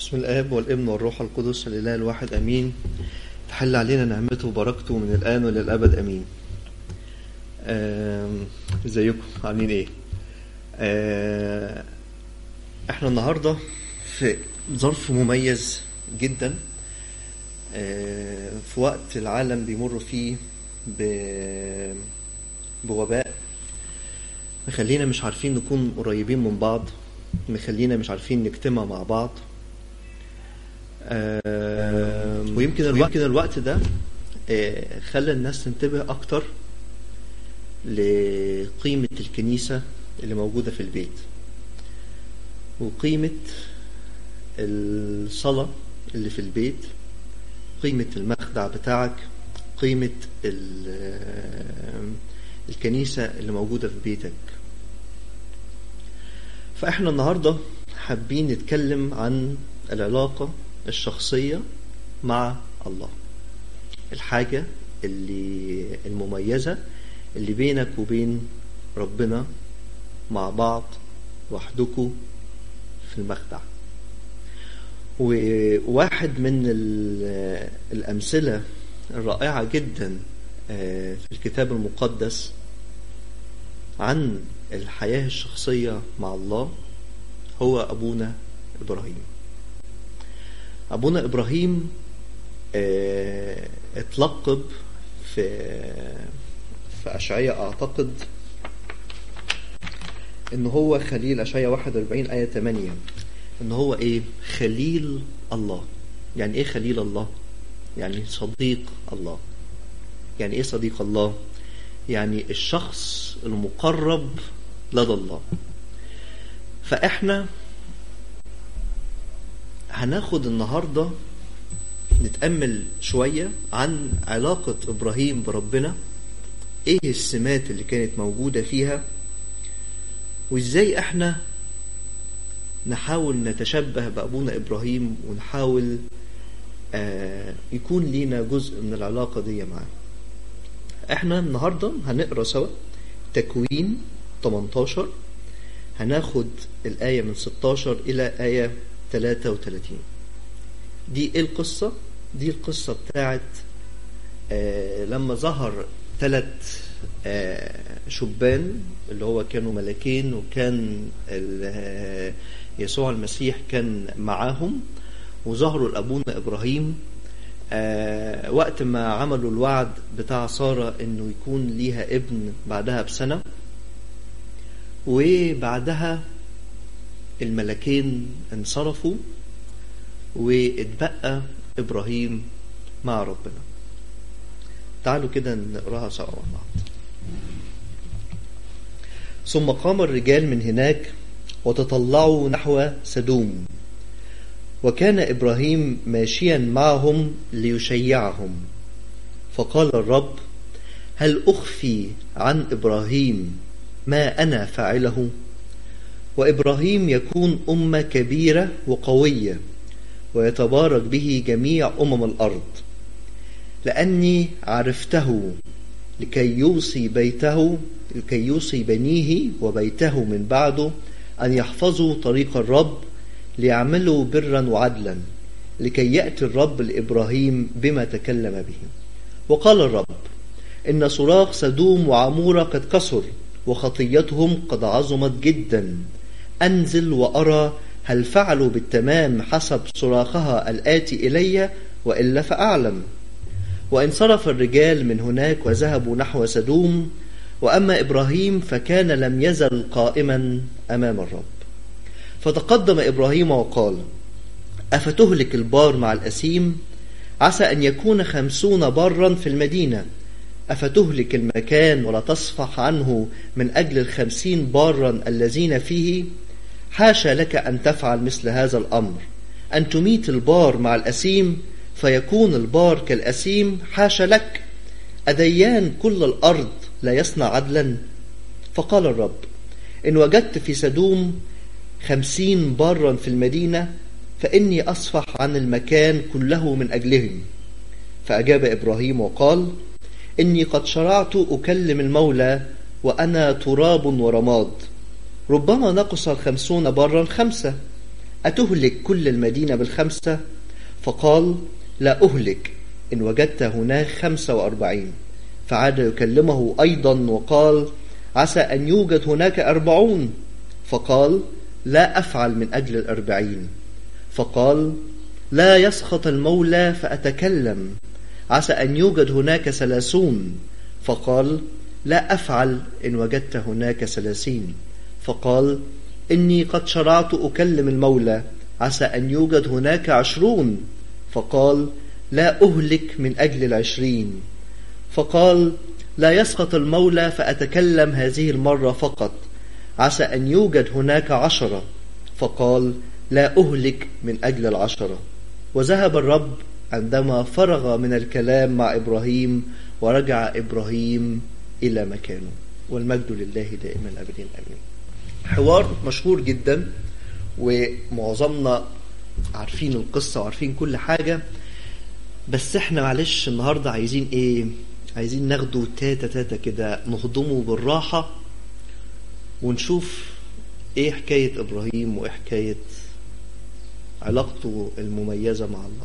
بسم الآب والابن والروح القدس الإله الواحد أمين تحل علينا نعمته وبركته من الآن وللأبد أمين آم، ازيكم عاملين ايه آه، احنا النهاردة في ظرف مميز جدا آه، في وقت العالم بيمر فيه ب- بوباء مخلينا مش عارفين نكون قريبين من بعض مخلينا مش عارفين نجتمع مع بعض آه، ويمكن الوقت, ويمكن الوقت ده آه، خلى الناس تنتبه أكتر لقيمة الكنيسة اللي موجودة في البيت وقيمة الصلاة اللي في البيت قيمة المخدع بتاعك قيمة ال- الكنيسة اللي موجودة في بيتك فاحنا النهاردة حابين نتكلم عن العلاقة الشخصية مع الله الحاجة اللي المميزة اللي بينك وبين ربنا مع بعض وحدكوا في المخدع وواحد من ال- الأمثلة الرائعة جدا آه، في الكتاب المقدس عن الحياة الشخصية مع الله هو أبونا إبراهيم أبونا إبراهيم آه، اتلقب في في أشعية أعتقد إن هو خليل أشعية 41 آية 8 إن هو إيه خليل الله يعني إيه خليل الله يعني صديق الله يعني إيه صديق الله يعني الشخص المقرب لدى الله فإحنا هناخد النهارده نتأمل شوية عن علاقة إبراهيم بربنا إيه السمات اللي كانت موجودة فيها وإزاي إحنا نحاول نتشبه بأبونا إبراهيم ونحاول آه يكون لينا جزء من العلاقة دي معاه إحنا النهاردة هنقرأ سوا تكوين 18 هناخد الآية من 16 إلى آية 33 دي ايه القصة؟ دي القصة بتاعت آه لما ظهر ثلاث آه شبان اللي هو كانوا ملكين وكان ال- آه، يسوع المسيح كان معاهم وظهروا لأبونا إبراهيم آه وقت ما عملوا الوعد بتاع سارة إنه يكون ليها ابن بعدها بسنة وبعدها الملكين انصرفوا واتبقى إبراهيم مع ربنا تعالوا كده نقراها سوا مع بعض ثم قام الرجال من هناك وتطلعوا نحو سدوم وكان إبراهيم ماشيا معهم ليشيعهم فقال الرب هل أخفي عن إبراهيم ما أنا فاعله وإبراهيم يكون أمة كبيرة وقوية ويتبارك به جميع أمم الأرض لأني عرفته لكي يوصي بيته لكي يوصي بنيه وبيته من بعده أن يحفظوا طريق الرب ليعملوا برا وعدلا لكي يأتي الرب لإبراهيم بما تكلم به وقال الرب إن صراخ سدوم وعمورة قد كسر وخطيتهم قد عظمت جدا أنزل وأرى هل فعلوا بالتمام حسب صراخها الآتي إلي وإلا فأعلم وانصرف الرجال من هناك وذهبوا نحو سدوم وأما إبراهيم فكان لم يزل قائما أمام الرب فتقدم إبراهيم وقال أفتهلك البار مع الأسيم عسى أن يكون خمسون برا في المدينة أفتهلك المكان ولا تصفح عنه من أجل الخمسين بارا الذين فيه حاشا لك أن تفعل مثل هذا الأمر أن تميت البار مع الأسيم فيكون البار كالأسيم حاشا لك أديان كل الأرض لا يصنع عدلا فقال الرب إن وجدت في سدوم خمسين بارا في المدينة فإني أصفح عن المكان كله من أجلهم فأجاب إبراهيم وقال إني قد شرعت أكلم المولى وأنا تراب ورماد ربما نقص الخمسون برا خمسة أتهلك كل المدينة بالخمسة فقال لا أهلك إن وجدت هناك خمسة وأربعين فعاد يكلمه أيضا وقال عسى أن يوجد هناك أربعون فقال لا أفعل من أجل الأربعين فقال لا يسخط المولى فأتكلم عسى أن يوجد هناك ثلاثون فقال لا أفعل إن وجدت هناك ثلاثين فقال إني قد شرعت أكلم المولى عسى أن يوجد هناك عشرون فقال لا أهلك من أجل العشرين فقال لا يسقط المولى فأتكلم هذه المرة فقط عسى أن يوجد هناك عشرة فقال لا أهلك من أجل العشرة وذهب الرب عندما فرغ من الكلام مع إبراهيم ورجع إبراهيم إلى مكانه والمجد لله دائما أبدا أمين حوار مشهور جدا ومعظمنا عارفين القصة وعارفين كل حاجة بس احنا معلش النهاردة عايزين ايه عايزين ناخده تاتا تاتا كده نهضمه بالراحة ونشوف ايه حكاية ابراهيم وايه حكاية علاقته المميزة مع الله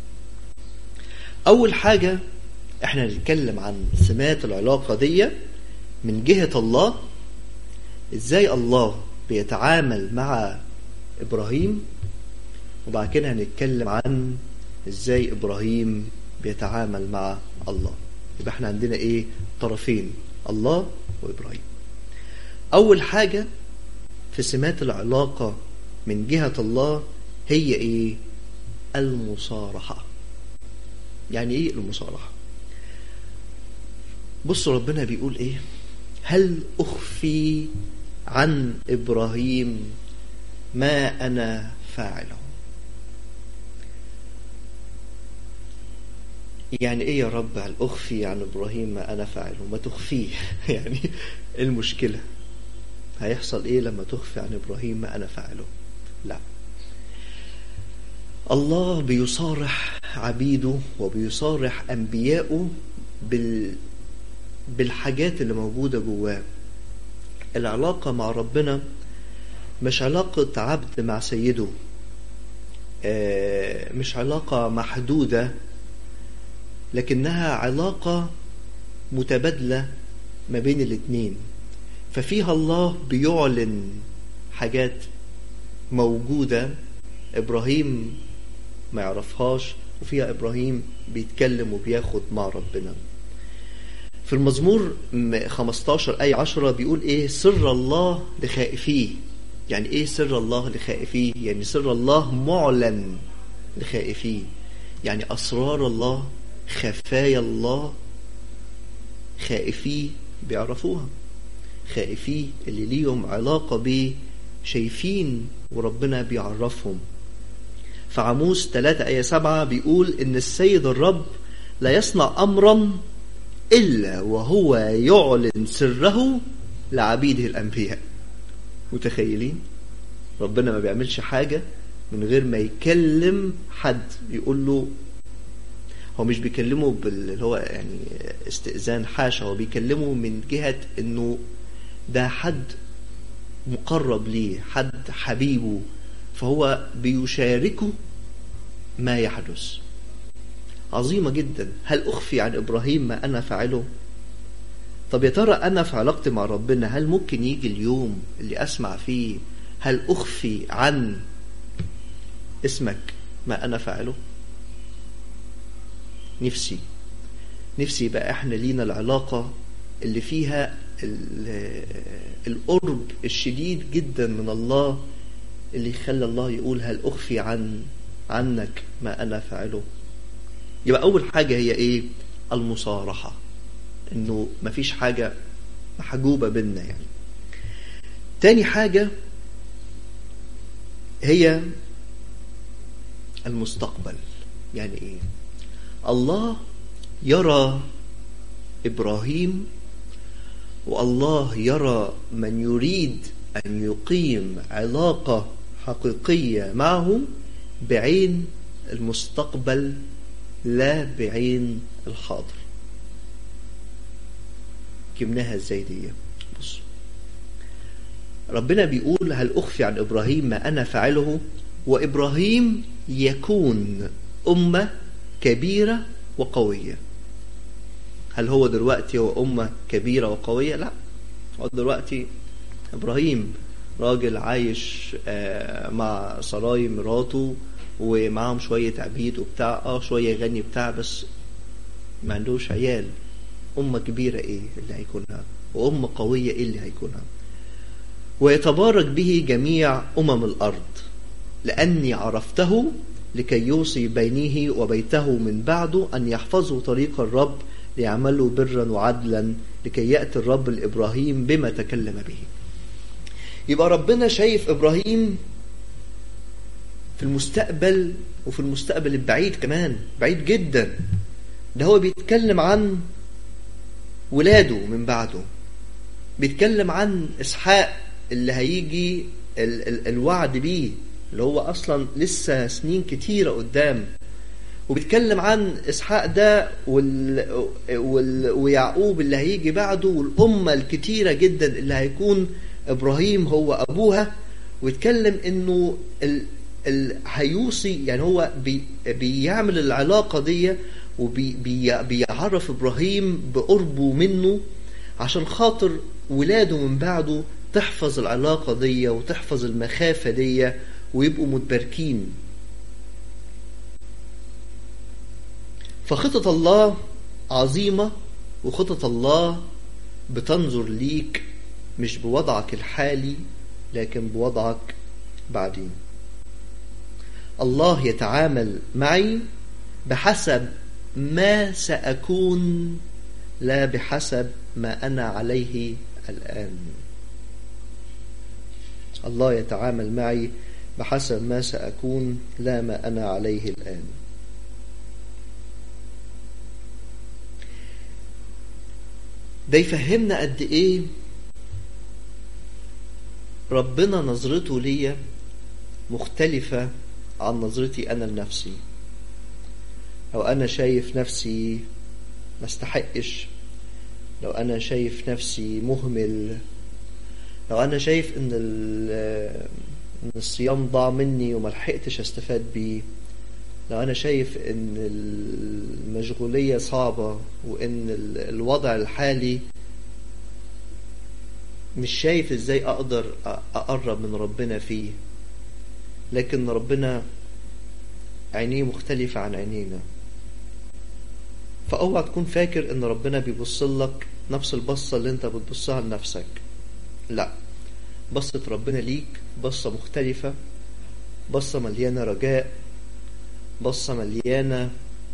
اول حاجة احنا نتكلم عن سمات العلاقة دي من جهة الله ازاي الله بيتعامل مع ابراهيم وبعد كده هنتكلم عن ازاي ابراهيم بيتعامل مع الله يبقى احنا عندنا ايه طرفين الله وابراهيم اول حاجة في سمات العلاقة من جهة الله هي ايه المصارحة يعني ايه المصارحة بص ربنا بيقول ايه هل اخفي عن ابراهيم ما انا فاعله يعني ايه يا رب هل اخفي عن ابراهيم ما انا فاعله ما تخفيه يعني إيه المشكله هيحصل ايه لما تخفي عن ابراهيم ما انا فاعله لا الله بيصارح عبيده وبيصارح انبيائه بال بالحاجات اللي موجوده جواه العلاقه مع ربنا مش علاقه عبد مع سيده آه، مش علاقه محدوده لكنها علاقة متبادلة ما بين الاتنين ففيها الله بيعلن حاجات موجودة إبراهيم ما يعرفهاش وفيها إبراهيم بيتكلم وبياخد مع ربنا في المزمور 15 أي 10 بيقول إيه سر الله لخائفيه يعني إيه سر الله لخائفيه يعني سر الله معلن لخائفيه يعني أسرار الله خفايا الله خائفيه بيعرفوها خائفيه اللي ليهم علاقة بيه شايفين وربنا بيعرفهم فعموس 3 آية 7 بيقول إن السيد الرب لا يصنع أمرا إلا وهو يعلن سره لعبيده الأنبياء متخيلين ربنا ما بيعملش حاجة من غير ما يكلم حد يقول له هو مش بيكلمه باللي هو يعني استئذان حاشا هو بيكلمه من جهة انه ده حد مقرب ليه حد حبيبه فهو بيشاركه ما يحدث عظيمة جدا هل أخفي عن إبراهيم ما أنا فعله طب يا ترى أنا في علاقتي مع ربنا هل ممكن يجي اليوم اللي أسمع فيه هل أخفي عن اسمك ما أنا فعله نفسي نفسي يبقى احنا لينا العلاقة اللي فيها القرب الشديد جدا من الله اللي يخلي الله يقول هل أخفي عن عنك ما أنا فعله يبقى أول حاجة هي إيه المصارحة إنه مفيش حاجة محجوبة بينا يعني تاني حاجة هي المستقبل يعني إيه الله يرى ابراهيم والله يرى من يريد ان يقيم علاقه حقيقيه معه بعين المستقبل لا بعين الحاضر جبناها ازاي دي بص ربنا بيقول هل اخفي عن ابراهيم ما انا فاعله وإبراهيم يكون أمة كبيرة وقوية هل هو دلوقتي هو أمة كبيرة وقوية؟ لا هو دلوقتي إبراهيم راجل عايش آه، مع سراي مراته ومعاهم شوية عبيد وبتاع اه شوية غني بتاع بس ما عندوش عيال أمة كبيرة إيه اللي هيكونها وأمة قوية إيه اللي هيكونها ويتبارك به جميع أمم الأرض لأني عرفته لكي يوصي بينه وبيته من بعده أن يحفظوا طريق الرب ليعملوا برا وعدلا لكي يأتي الرب لإبراهيم بما تكلم به يبقى ربنا شايف إبراهيم في المستقبل وفي المستقبل البعيد كمان بعيد جدا ده هو بيتكلم عن ولاده من بعده بيتكلم عن إسحاق اللي هيجي ال ال الوعد بيه اللي هو أصلا لسه سنين كتيرة قدام وبيتكلم عن إسحاق ده وال... وال... ويعقوب اللي هيجي بعده والأمة الكتيرة جدا اللي هيكون إبراهيم هو أبوها ويتكلم إنه ال... ال... هيوصي يعني هو بي... بيعمل العلاقة دي وبيعرف وبي... إبراهيم بقربه منه عشان خاطر ولاده من بعده تحفظ العلاقة دي وتحفظ المخافة دي ويبقوا متباركين فخطط الله عظيمة وخطط الله بتنظر ليك مش بوضعك الحالي لكن بوضعك بعدين الله يتعامل معي بحسب ما سأكون لا بحسب ما أنا عليه الآن الله يتعامل معي بحسب ما سأكون لا ما أنا عليه الآن ده يفهمنا قد ايه ربنا نظرته ليا مختلفة عن نظرتي أنا لنفسي لو أنا شايف نفسي ما استحقش لو أنا شايف نفسي مهمل لو أنا شايف إن, إن الصيام ضاع مني وما لحقتش أستفاد بيه لو أنا شايف إن المشغولية صعبة وإن الوضع الحالي مش شايف إزاي أقدر أقرب من ربنا فيه لكن ربنا عينيه مختلفة عن عينينا فأوعى تكون فاكر إن ربنا بيبص لك نفس البصة اللي أنت بتبصها لنفسك لا بصة ربنا ليك بصة مختلفة بصة مليانة رجاء بصة مليانة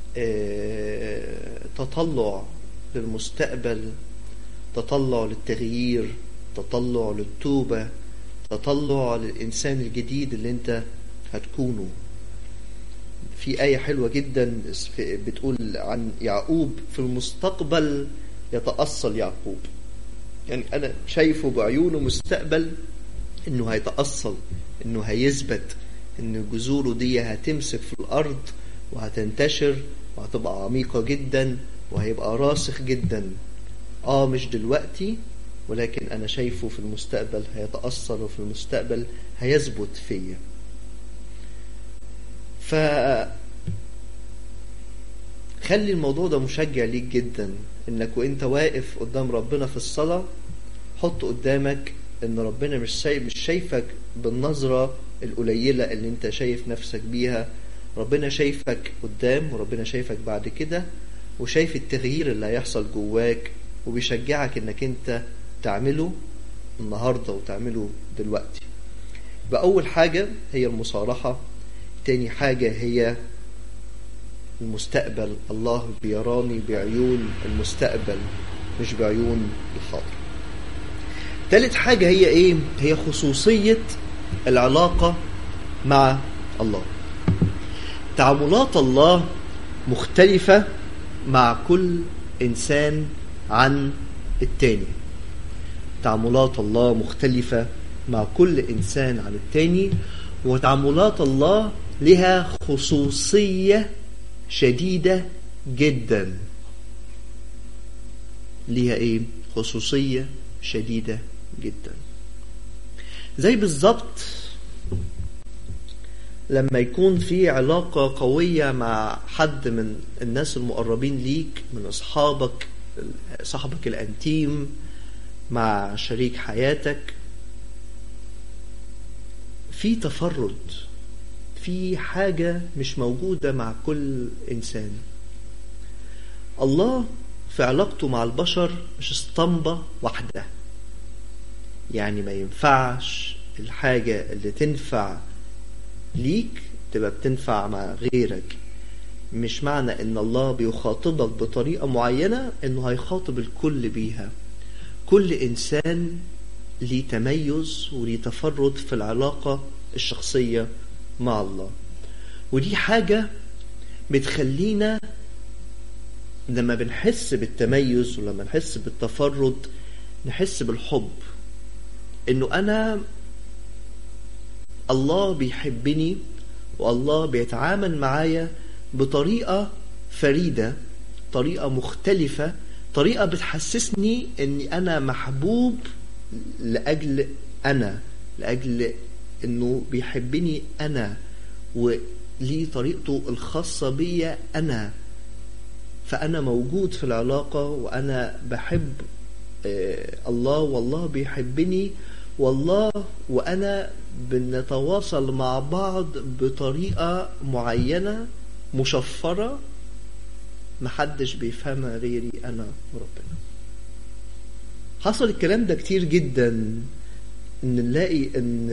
تطلع للمستقبل تطلع للتغيير تطلع للتوبة تطلع للإنسان الجديد اللي انت هتكونه في آية حلوة جدا بتقول عن يعقوب في المستقبل يتأصل يعقوب يعني أنا شايفه بعيونه مستقبل إنه هيتأصل إنه هيثبت إن جذوره دي هتمسك في الأرض وهتنتشر وهتبقى عميقة جدا وهيبقى راسخ جدا آه مش دلوقتي ولكن أنا شايفه في المستقبل هيتأثر وفي المستقبل هيثبت فيا ف خلي الموضوع ده مشجع ليك جدا انك وانت واقف قدام ربنا في الصلاة حط قدامك ان ربنا مش شايف مش شايفك بالنظرة القليلة اللي انت شايف نفسك بيها ربنا شايفك قدام وربنا شايفك بعد كده وشايف التغيير اللي هيحصل جواك وبيشجعك انك انت تعمله النهاردة وتعمله دلوقتي يبقى أول حاجة هي المصارحة تاني حاجة هي المستقبل الله بيراني بعيون المستقبل مش بعيون الحاضر تالت حاجة هي ايه هي خصوصية العلاقة مع الله تعاملات الله مختلفة مع كل إنسان عن التاني تعاملات الله مختلفة مع كل إنسان عن التاني وتعاملات الله لها خصوصية شديدة جدا ليها ايه خصوصية شديدة جدا زي بالظبط لما يكون في علاقة قوية مع حد من الناس المقربين ليك من أصحابك صاحبك الأنتيم مع شريك حياتك في تفرد في حاجة مش موجودة مع كل إنسان الله في علاقته مع البشر مش اسطمبة واحدة يعني ما ينفعش الحاجة اللي تنفع ليك تبقى بتنفع مع غيرك مش معنى ان الله بيخاطبك بطريقة معينة انه هيخاطب الكل بيها كل انسان ليه تميز وليه تفرد في العلاقة الشخصية مع الله ودي حاجة بتخلينا لما بنحس بالتميز ولما نحس بالتفرد نحس بالحب انه انا الله بيحبني والله بيتعامل معايا بطريقة فريدة طريقة مختلفة طريقة بتحسسني اني انا محبوب لاجل انا لاجل انه بيحبني انا وليه طريقته الخاصة بيا انا فانا موجود في العلاقة وانا بحب الله والله بيحبني والله وانا بنتواصل مع بعض بطريقة معينة مشفرة محدش بيفهمها غيري أنا وربنا حصل الكلام ده كتير جدا ان نلاقي ان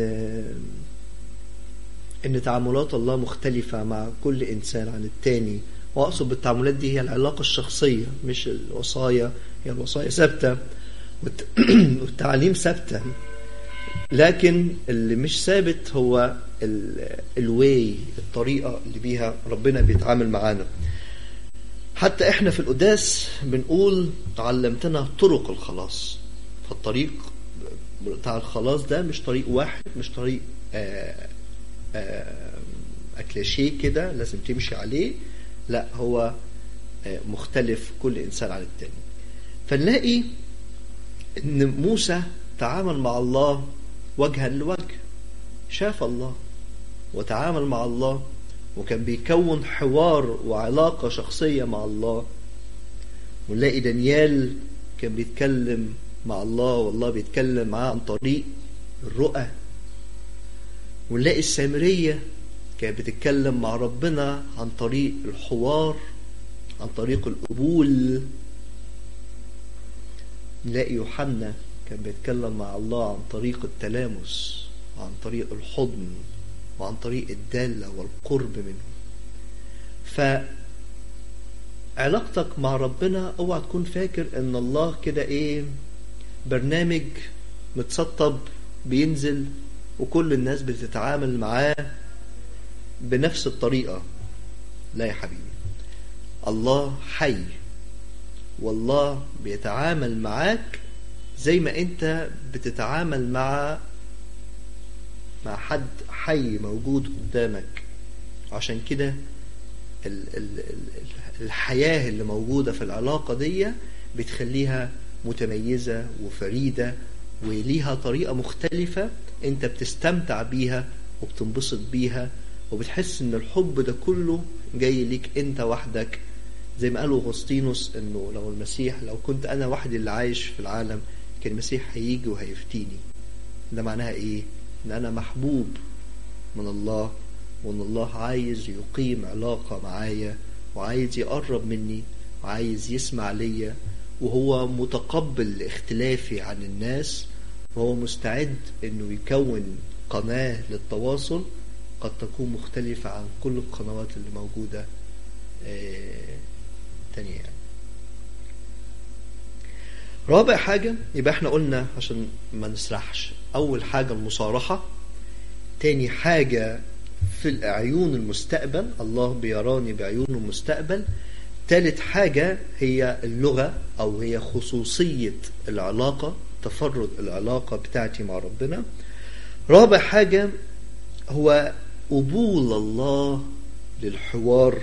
ان تعاملات الله مختلفة مع كل انسان عن التاني واقصد بالتعاملات دي هي العلاقة الشخصية مش الوصايا هي الوصايا ثابتة والتعاليم ثابتة لكن اللي مش ثابت هو الواي الطريقة اللي بيها ربنا بيتعامل معانا حتى احنا في القداس بنقول علمتنا طرق الخلاص فالطريق بتاع الخلاص ده مش طريق واحد مش طريق آآ آآ أكلاشيه كده لازم تمشي عليه لا هو مختلف كل إنسان عن التاني فنلاقي إن موسى تعامل مع الله وجها لوجه شاف الله وتعامل مع الله وكان بيكون حوار وعلاقة شخصية مع الله ونلاقي دانيال كان بيتكلم مع الله والله بيتكلم معاه عن طريق الرؤى ونلاقي السامرية كانت بتتكلم مع ربنا عن طريق الحوار عن طريق القبول نلاقي يوحنا كان بيتكلم مع الله عن طريق التلامس وعن طريق الحضن وعن طريق الدالة والقرب منه فعلاقتك مع ربنا اوعى تكون فاكر ان الله كده ايه برنامج متسطب بينزل وكل الناس بتتعامل معاه بنفس الطريقة لا يا حبيبي الله حي والله بيتعامل معاك زي ما انت بتتعامل مع مع حد حي موجود قدامك عشان كده الحياة اللي موجودة في العلاقة دي بتخليها متميزة وفريدة وليها طريقة مختلفة انت بتستمتع بيها وبتنبسط بيها وبتحس ان الحب ده كله جاي ليك انت وحدك زي ما قال اغسطينوس انه لو المسيح لو كنت انا وحدي اللي عايش في العالم كان المسيح هيجي وهيفتيني ده معناها ايه ان انا محبوب من الله وان الله عايز يقيم علاقة معايا وعايز يقرب مني وعايز يسمع ليا وهو متقبل اختلافي عن الناس وهو مستعد انه يكون قناة للتواصل قد تكون مختلفة عن كل القنوات اللي موجودة آه تانية يعني. رابع حاجة يبقى احنا قلنا عشان ما نسرحش أول حاجة المصارحة تاني حاجة في العيون المستقبل الله بيراني بعيون المستقبل تالت حاجة هي اللغة أو هي خصوصية العلاقة تفرد العلاقة بتاعتي مع ربنا رابع حاجة هو قبول الله للحوار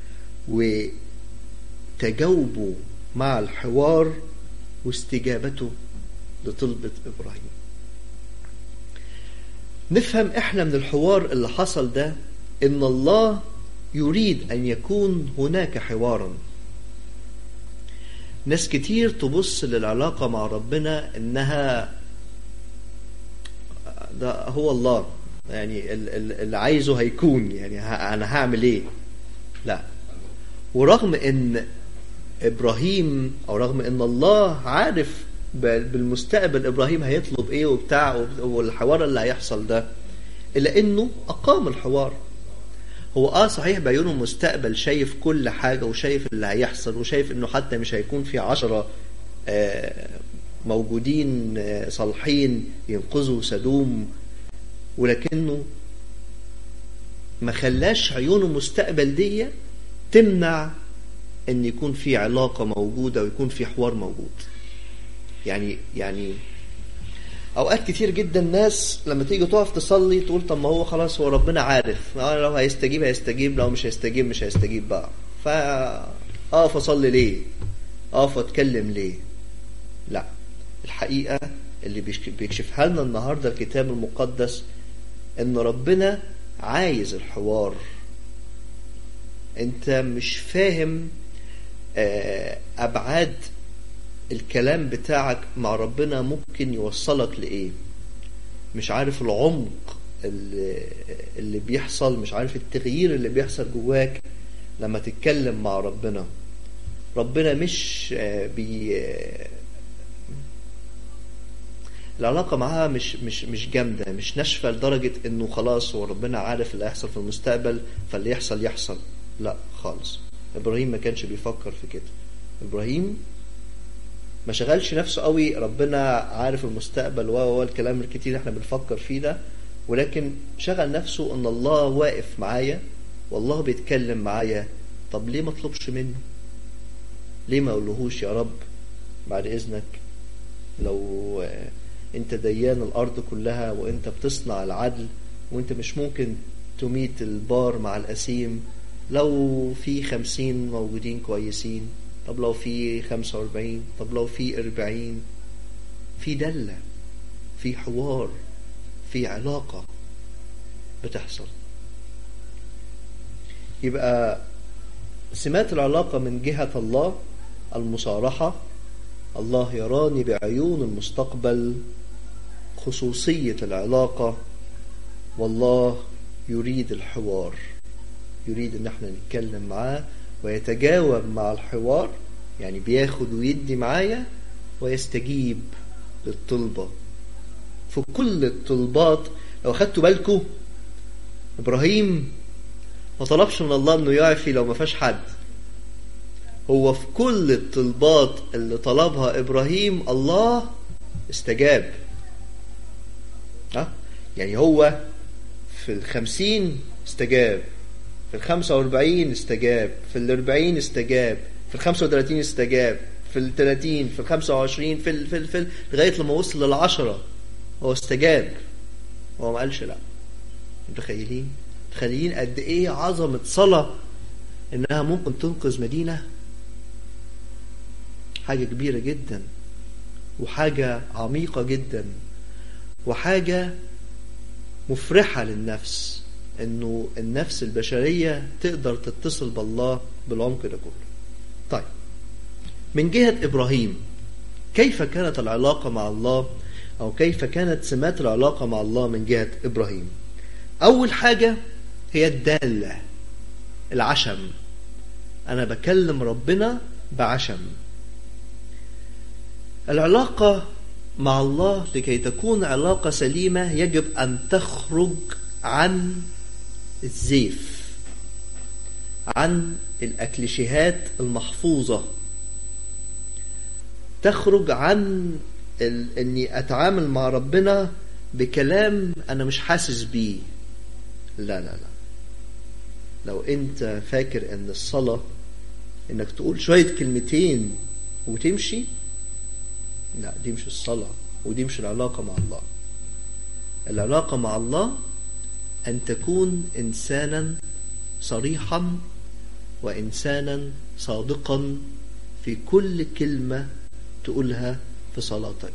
وتجاوبه مع الحوار واستجابته لطلبة إبراهيم نفهم إحنا من الحوار اللي حصل ده إن الله يريد أن يكون هناك حوارا ناس كتير تبص للعلاقة مع ربنا إنها ده هو الله يعني ال- ال- اللي عايزه هيكون يعني ه- أنا هعمل إيه لا ورغم إن إبراهيم أو رغم إن الله عارف ب- بالمستقبل إبراهيم هيطلب إيه وبتاع والحوار اللي هيحصل ده إلا إنه أقام الحوار هو اه صحيح بعيونه المستقبل شايف كل حاجة وشايف اللي هيحصل وشايف انه حتى مش هيكون في عشرة آه، موجودين آه، صالحين ينقذوا سدوم ولكنه ما خلاش عيونه المستقبل دي تمنع ان يكون في علاقة موجودة ويكون في حوار موجود يعني يعني اوقات كتير جدا ناس لما تيجي تقف تصلي تقول طب ما هو خلاص هو ربنا عارف آه لو هيستجيب هيستجيب لو مش هيستجيب مش هيستجيب بقى فا اقف اصلي ليه اقف اتكلم ليه لا الحقيقه اللي بيشك- بيكشفها لنا النهارده الكتاب المقدس ان ربنا عايز الحوار انت مش فاهم آه، ابعاد الكلام بتاعك مع ربنا ممكن يوصلك لإيه مش عارف العمق اللي, اللي بيحصل مش عارف التغيير اللي بيحصل جواك لما تتكلم مع ربنا ربنا مش آه، بي آه، العلاقة معاها مش مش مش جامدة مش ناشفة لدرجة انه خلاص هو ربنا عارف اللي هيحصل في المستقبل فاللي يحصل يحصل لا خالص ابراهيم ما كانش بيفكر في كده ابراهيم ما شغلش نفسه قوي ربنا عارف المستقبل و و الكلام الكتير اللي احنا بنفكر فيه ده ولكن شغل نفسه ان الله واقف معايا والله بيتكلم معايا طب ليه ما اطلبش منه ليه ما اقولهوش يا رب بعد اذنك لو آه، انت ديان الارض كلها وانت بتصنع العدل وانت مش ممكن تميت البار مع الاسيم لو في خمسين موجودين كويسين طب لو في خمسة واربعين طب لو في اربعين في دلة في حوار في علاقة بتحصل يبقى سمات العلاقة من جهة الله المصارحة الله يراني بعيون المستقبل خصوصية العلاقة والله يريد الحوار يريد ان احنا نتكلم معاه ويتجاوب مع الحوار يعني بياخد ويدي معايا ويستجيب للطلبة في كل الطلبات لو خدتوا بالكم ابراهيم ما طلبش من الله انه يعفي لو ما فيهاش حد هو في كل الطلبات اللي طلبها ابراهيم الله استجاب ها يعني هو في الخمسين استجاب في الخمسة واربعين استجاب في الاربعين استجاب في الخمسة وثلاثين استجاب في الثلاثين في الخمسة وعشرين في ال في ال في ال لغاية لما وصل للعشرة هو استجاب هو ما قالش لا متخيلين متخيلين قد ايه عظمة صلاة انها ممكن تنقذ مدينة حاجة كبيرة جدا وحاجة عميقة جدا وحاجة مفرحة للنفس انه النفس البشرية تقدر تتصل بالله بالعمق ده كله طيب من جهة ابراهيم كيف كانت العلاقة مع الله او كيف كانت سمات العلاقة مع الله من جهة ابراهيم اول حاجة هي الدالة العشم انا بكلم ربنا بعشم العلاقة مع الله لكي تكون علاقة سليمة يجب أن تخرج عن الزيف عن الأكليشيهات المحفوظة تخرج عن ال... أني أتعامل مع ربنا بكلام أنا مش حاسس بيه لا لا لا لو أنت فاكر أن الصلاة أنك تقول شوية كلمتين وتمشي لا دي مش الصلاة ودي مش العلاقة مع الله العلاقة مع الله أن تكون إنسانا صريحا وإنسانا صادقا في كل كلمة تقولها في صلاتك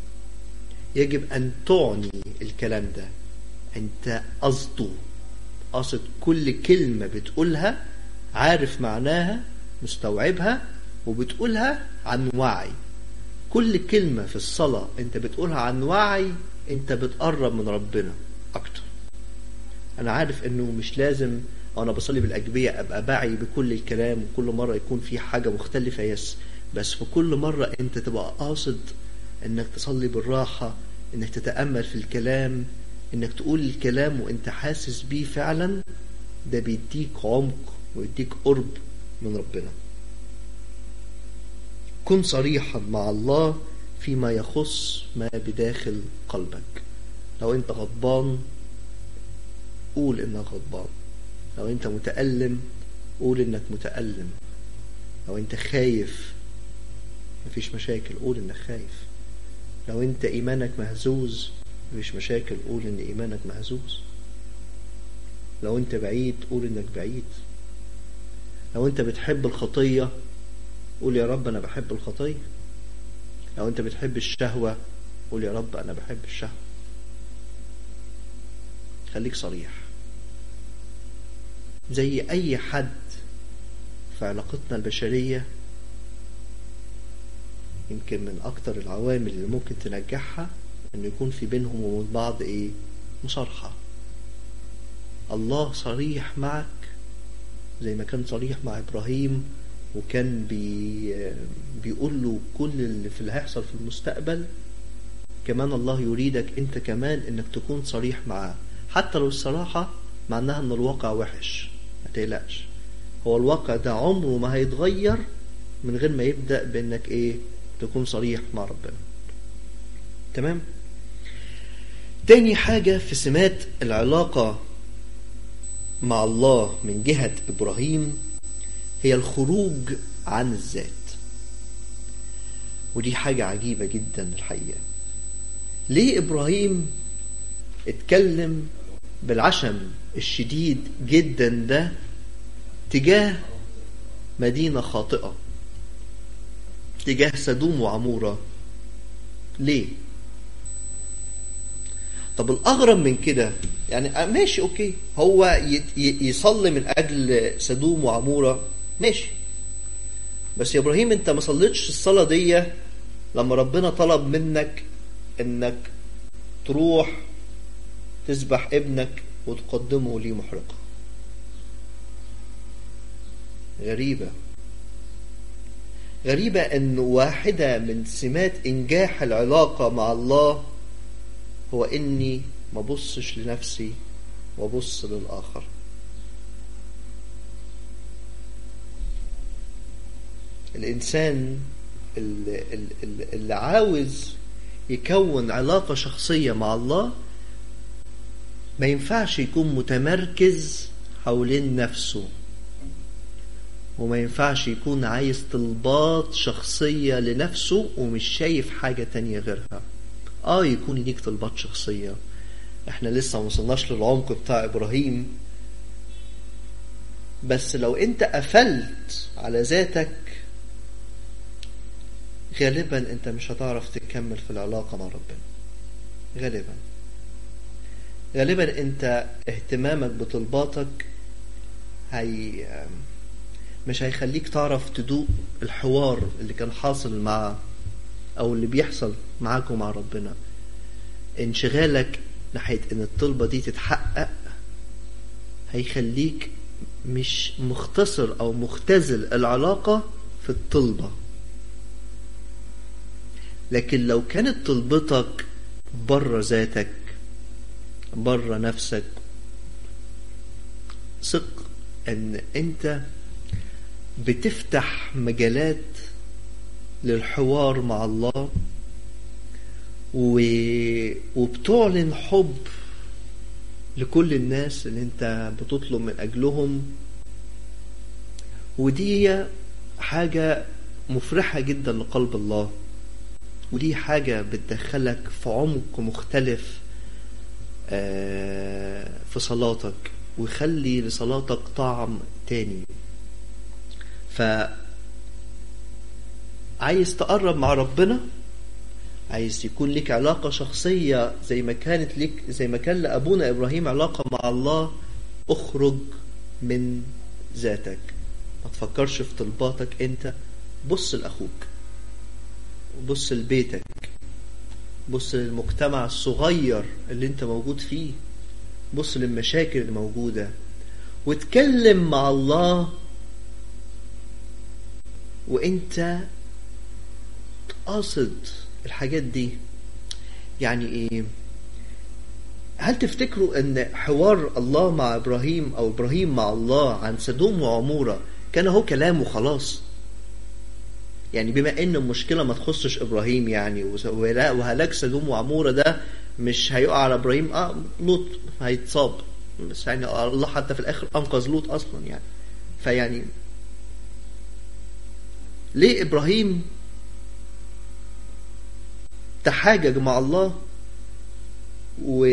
يجب أن تعني الكلام ده أنت قصده قاصد كل كلمة بتقولها عارف معناها مستوعبها وبتقولها عن وعي كل كلمة في الصلاة انت بتقولها عن وعي انت بتقرب من ربنا اكتر انا عارف انه مش لازم وانا بصلي بالاجبيه ابقى باعي بكل الكلام وكل مره يكون في حاجه مختلفه يس بس في كل مره انت تبقى قاصد انك تصلي بالراحه انك تتامل في الكلام انك تقول الكلام وانت حاسس بيه فعلا ده بيديك عمق ويديك قرب من ربنا كن صريحا مع الله فيما يخص ما بداخل قلبك لو انت غضبان قول انك غضبان لو انت متألم قول انك متألم لو انت خايف مفيش مشاكل قول انك خايف لو انت ايمانك مهزوز مفيش مشاكل قول ان ايمانك مهزوز لو انت بعيد قول انك بعيد لو انت بتحب الخطية قول يا رب انا بحب الخطية لو انت بتحب الشهوة قول يا رب انا بحب الشهوة خليك صريح زي اي حد في علاقتنا البشرية يمكن من اكتر العوامل اللي ممكن تنجحها انه يكون في بينهم وبين بعض ايه مصارحة الله صريح معك زي ما كان صريح مع ابراهيم وكان بي بيقول له كل اللي في اللي هيحصل في المستقبل كمان الله يريدك انت كمان انك تكون صريح معاه حتى لو الصراحة معناها ان الواقع وحش ما تقلقش هو الواقع ده عمره ما هيتغير من غير ما يبدأ بانك ايه تكون صريح مع ربنا تمام تاني حاجة في سمات العلاقة مع الله من جهة إبراهيم هي الخروج عن الذات ودي حاجة عجيبة جدا الحقيقة ليه إبراهيم اتكلم بالعشم الشديد جدا ده تجاه مدينة خاطئة تجاه سدوم وعمورة ليه طب الأغرب من كده يعني ماشي أوكي هو يصلي من أجل سدوم وعمورة ماشي بس يا إبراهيم أنت ما صليتش الصلاة دي لما ربنا طلب منك إنك تروح تذبح ابنك وتقدمه لي محرقة غريبة غريبة أن واحدة من سمات إنجاح العلاقة مع الله هو إني ما بصش لنفسي وبص للآخر الإنسان اللي, اللي عاوز يكون علاقة شخصية مع الله ما ينفعش يكون متمركز حوالين نفسه وما ينفعش يكون عايز طلبات شخصية لنفسه ومش شايف حاجة تانية غيرها اه يكون ليك طلبات شخصية احنا لسه ما وصلناش للعمق بتاع ابراهيم بس لو انت قفلت على ذاتك غالبا انت مش هتعرف تكمل في العلاقة مع ربنا غالبا غالبا انت اهتمامك بطلباتك هي مش هيخليك تعرف تدوق الحوار اللي كان حاصل مع او اللي بيحصل معاك ومع ربنا انشغالك ناحية ان الطلبة دي تتحقق هيخليك مش مختصر او مختزل العلاقة في الطلبة لكن لو كانت طلبتك بره ذاتك بره نفسك ثق ان انت بتفتح مجالات للحوار مع الله و... وبتعلن حب لكل الناس اللي انت بتطلب من اجلهم ودي حاجة مفرحة جدا لقلب الله ودي حاجة بتدخلك في عمق مختلف في صلاتك ويخلي لصلاتك طعم تاني ف عايز تقرب مع ربنا عايز يكون لك علاقة شخصية زي ما كانت لك زي ما كان لأبونا إبراهيم علاقة مع الله اخرج من ذاتك ما تفكرش في طلباتك انت بص لاخوك بص لبيتك بص للمجتمع الصغير اللي انت موجود فيه بص للمشاكل اللي موجودة واتكلم مع الله وانت قاصد الحاجات دي يعني ايه هل تفتكروا ان حوار الله مع ابراهيم او ابراهيم مع الله عن سدوم وعمورة كان هو كلام وخلاص يعني بما ان المشكلة ما تخصش ابراهيم يعني وهلاك سدوم وعمورة ده مش هيقع على ابراهيم اه لوط هيتصاب بس يعني الله حتى في الاخر انقذ لوط اصلا يعني فيعني ليه ابراهيم تحاجج مع الله و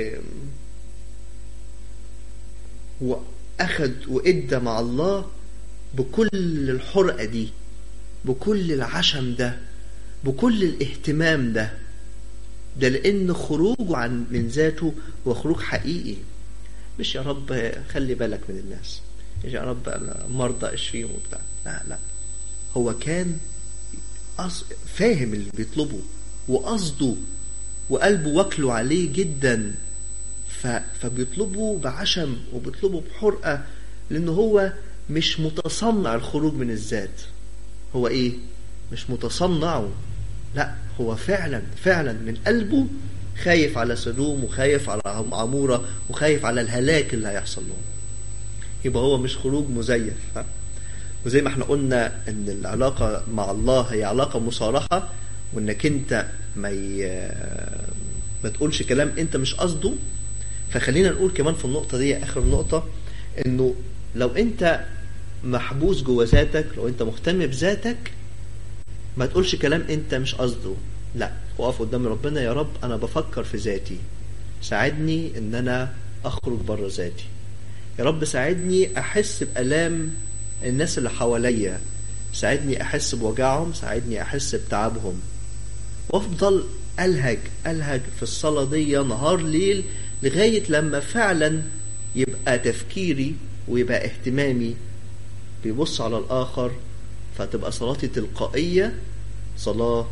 واخد وادى مع الله بكل الحرقه دي بكل العشم ده بكل الاهتمام ده ده لان خروجه عن من ذاته هو خروج حقيقي مش يا رب خلي بالك من الناس مش يا رب انا مرضى اشفيهم وبتاع لا لا هو كان فاهم اللي بيطلبه وقصده وقلبه واكله عليه جدا فبيطلبه بعشم وبيطلبه بحرقة لأن هو مش متصنع الخروج من الذات هو إيه؟ مش متصنعه لا هو فعلا فعلا من قلبه خايف على سدوم وخايف على عمورة وخايف على الهلاك اللي هيحصل لهم يبقى هو مش خروج مزيف وزي ما احنا قلنا ان العلاقة مع الله هي علاقة مصارحة وانك انت ما ي... ما تقولش كلام انت مش قصده فخلينا نقول كمان في النقطة دي اخر النقطة انه لو انت محبوس جوه ذاتك لو انت مهتم بذاتك ما تقولش كلام انت مش قصده لا وقف قدام ربنا يا رب انا بفكر في ذاتي ساعدني ان انا اخرج بره ذاتي يا رب ساعدني احس بالام الناس اللي حواليا ساعدني احس بوجعهم ساعدني احس بتعبهم وافضل الهج الهج في الصلاه دي نهار ليل لغايه لما فعلا يبقى تفكيري ويبقى اهتمامي بيبص على الاخر فتبقى صلاتي تلقائيه صلاه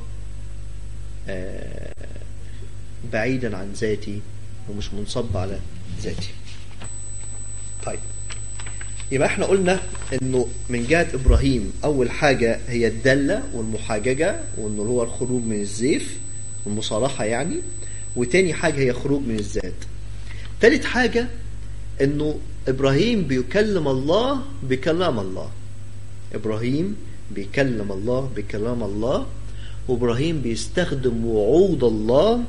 بعيدا عن ذاتي ومش منصب على ذاتي طيب يبقى احنا قلنا انه من جهة ابراهيم اول حاجة هي الدلة والمحاججة وانه هو الخروج من الزيف والمصالحة يعني وتاني حاجة هي خروج من الذات تالت حاجة انه ابراهيم بيكلم الله بكلام الله ابراهيم بيكلم الله بكلام الله وابراهيم بيستخدم وعود الله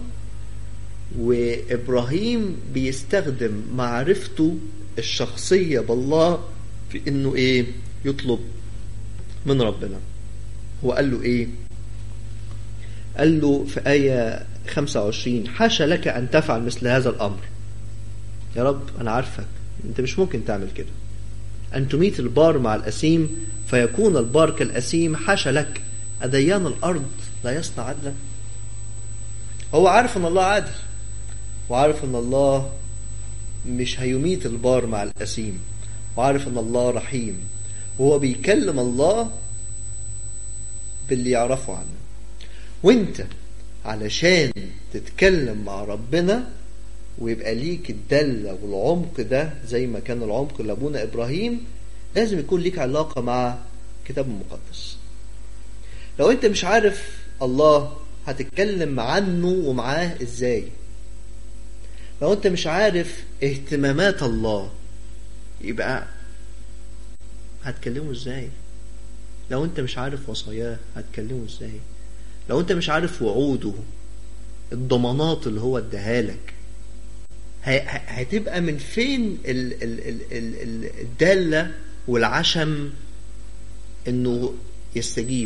وابراهيم بيستخدم معرفته الشخصية بالله في انه ايه يطلب من ربنا هو قال له ايه قال له في آية 25 حاشا لك أن تفعل مثل هذا الأمر يا رب أنا عارفك أنت مش ممكن تعمل كده أن تميت البار مع الأسيم فيكون البار كالأسيم حاشا لك أديان الأرض لا يصنع عدلا هو عارف أن الله عادل وعارف أن الله مش هيميت البار مع الأسيم وعارف أن الله رحيم وهو بيكلم الله باللي يعرفه عنه وانت علشان تتكلم مع ربنا ويبقى ليك الدلة والعمق ده زي ما كان العمق لأبونا إبراهيم لازم يكون ليك علاقة مع كتاب المقدس لو انت مش عارف الله هتتكلم عنه ومعاه ازاي لو انت مش عارف اهتمامات الله يبقى هتكلمه ازاي لو انت مش عارف وصاياه هتكلمه ازاي لو انت مش عارف وعوده الضمانات اللي هو اداها لك هتبقى من فين ال ال ال ال الدالة والعشم انه يستجيب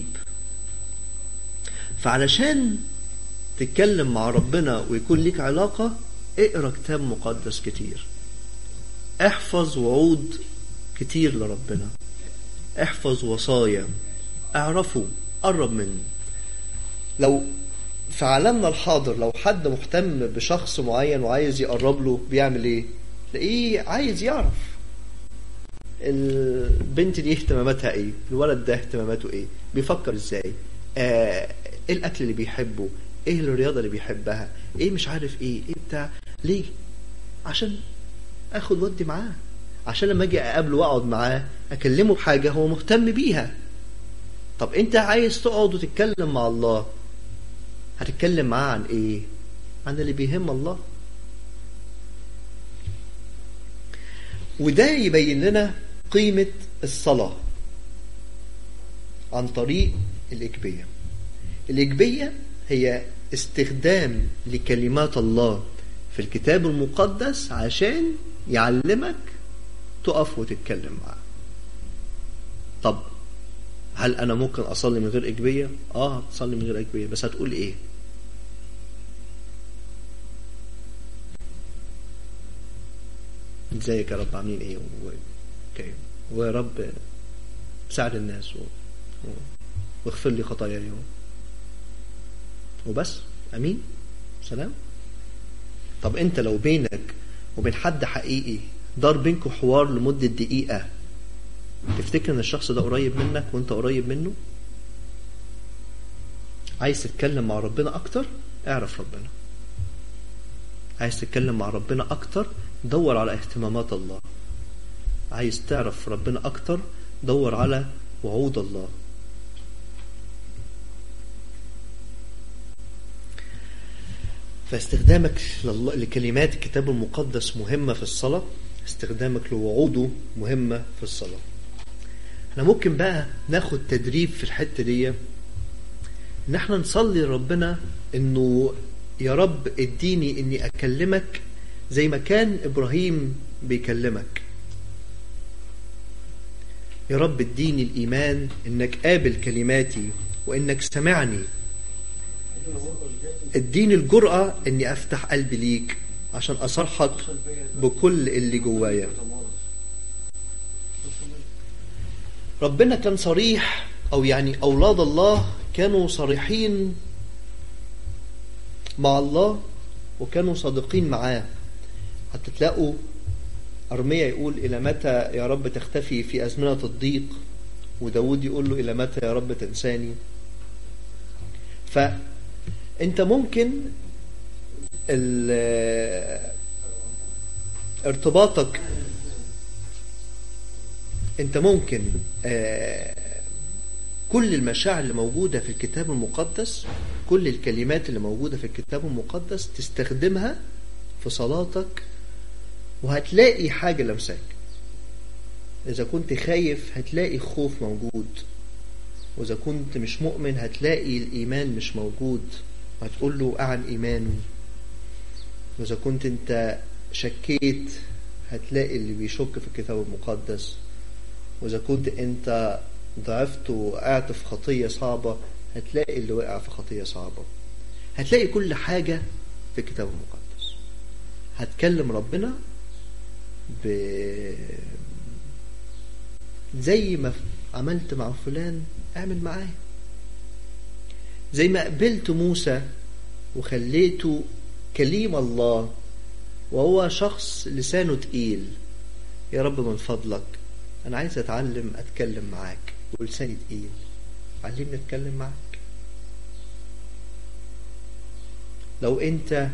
فعلشان تتكلم مع ربنا ويكون ليك علاقة اقرا كتاب مقدس كتير احفظ وعود كتير لربنا احفظ وصايا اعرفه قرب منه لو في عالمنا الحاضر لو حد مهتم بشخص معين وعايز يقرب له بيعمل ايه تلاقيه عايز يعرف البنت دي اهتماماتها ايه الولد ده اهتماماته ايه بيفكر ازاي آه ايه الاكل اللي بيحبه ايه الرياضه اللي بيحبها ايه مش عارف ايه ايه بتاع ليه عشان اخد ودي معاه عشان لما اجي اقابله واقعد معاه اكلمه بحاجه هو مهتم بيها طب انت عايز تقعد وتتكلم مع الله هتتكلم معاه عن ايه عن اللي بيهم الله وده يبين لنا قيمة الصلاة عن طريق الإجبية الإجبية هي استخدام لكلمات الله في الكتاب المقدس عشان يعلمك تقف وتتكلم معاه طب هل انا ممكن اصلي من غير اجبيه اه تصلي من غير اجبيه بس هتقول ايه ازيك يا رب عاملين ايه و... اوكي ويا رب ساعد الناس و... و... واغفر لي خطاياي و... وبس امين سلام طب انت لو بينك وبين حد حقيقي دار بينكم حوار لمدة دقيقة تفتكر ان الشخص ده قريب منك وانت قريب منه عايز تتكلم مع ربنا اكتر اعرف ربنا عايز تتكلم مع ربنا اكتر دور على اهتمامات الله عايز تعرف ربنا اكتر دور على وعود الله فاستخدامك لكلمات الكتاب المقدس مهمة في الصلاة استخدامك لوعوده مهمة في الصلاة احنا ممكن بقى ناخد تدريب في الحتة دي ان احنا نصلي لربنا انه يا رب اديني اني اكلمك زي ما كان ابراهيم بيكلمك يا رب اديني الايمان انك قابل كلماتي وانك سمعني اديني الجرأة اني افتح قلبي ليك عشان اصرحك بكل اللي جوايا ربنا كان صريح او يعني اولاد الله كانوا صريحين مع الله وكانوا صادقين معاه حتى تلاقوا أرميا يقول إلى متى يا رب تختفي في أزمنة الضيق وداود يقول له إلى متى يا رب تنساني فأنت ممكن ارتباطك انت ممكن كل المشاعر اللي موجودة في الكتاب المقدس كل الكلمات اللي موجودة في الكتاب المقدس تستخدمها في صلاتك وهتلاقي حاجة لمساك إذا كنت خايف هتلاقي خوف موجود وإذا كنت مش مؤمن هتلاقي الإيمان مش موجود هتقول له أعن إيمانه وإذا كنت أنت شكيت هتلاقي اللي بيشك في الكتاب المقدس وإذا كنت أنت ضعفت وقعت في خطية صعبة هتلاقي اللي وقع في خطية صعبة هتلاقي كل حاجة في الكتاب المقدس هتكلم ربنا ب زي ما عملت مع فلان اعمل معاه زي ما قبلت موسى وخليته كليم الله وهو شخص لسانه تقيل يا رب من فضلك انا عايز اتعلم اتكلم معاك ولساني تقيل علمني اتكلم معاك لو انت